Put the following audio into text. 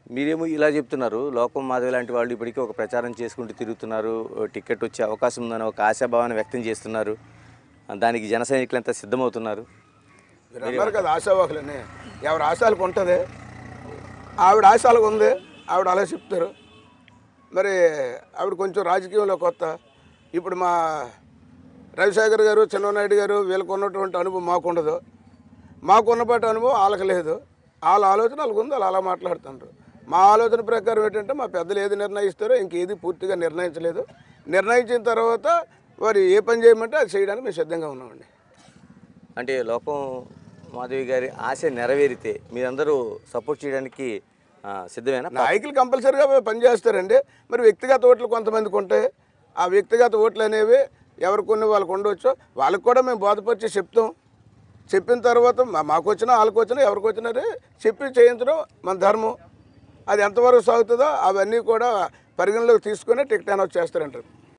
మీరేమో ఇలా చెప్తున్నారు లోకం మాధవి లాంటి వాళ్ళు ఇప్పటికీ ఒక ప్రచారం చేసుకుంటూ తిరుగుతున్నారు ఓ టికెట్ వచ్చే అవకాశం ఉందని ఒక ఆశాభావాన్ని వ్యక్తం చేస్తున్నారు దానికి జన సైనికులంతా సిద్ధమవుతున్నారు మీరు అన్నారు కదా ఆశావాహులని ఎవరి ఆశాలకు ఉంటుంది ఆవిడ ఆశాలకు ఉంది ఆవిడ అలా చెప్తారు మరి ఆవిడ కొంచెం రాజకీయంలో కొత్త ఇప్పుడు మా రవిశేఖర్ గారు చిన్ననాయుడు గారు వీళ్ళకు ఉన్నటువంటి అనుభవం మాకు ఉండదు మాకు ఉన్నపాటి అనుభవం వాళ్ళకి లేదు వాళ్ళ ఆలోచన వాళ్ళకు ఉంది వాళ్ళు అలా మాట్లాడుతుంటారు మా ఆలోచన ప్రకారం ఏంటంటే మా పెద్దలు ఏది నిర్ణయిస్తారో ఇంకేది పూర్తిగా నిర్ణయించలేదు నిర్ణయించిన తర్వాత వారు ఏ పని చేయమంటే అది చేయడానికి మేము సిద్ధంగా ఉన్నామండి అంటే లోకం మాధవి గారి ఆశ నెరవేరితే మీరందరూ సపోర్ట్ చేయడానికి ఆ, సిద్ధమేనా నాయకులు కంపల్సరీగా పనిచేస్తారండి మరి వ్యక్తిగత ఓట్లు కొంతమందికి ఉంటాయి ఆ వ్యక్తిగత ఓట్లు అనేవి ఎవరు కొన్ని వాళ్ళకు ఉండవచ్చు వాళ్ళకి కూడా మేము బోధపరిచి చెప్తాం చెప్పిన తర్వాత మా- మాకు వచ్చినా వాళ్ళకి వచ్చినా ఎవరికి వచ్చినా చెప్పి చేయించడం మన ధర్మం అది ఎంతవరకు సాగుతుందో అవన్నీ కూడా పరిగణలోకి తీసుకొని టికెట్ అనౌన్స్ చేస్తారంటారు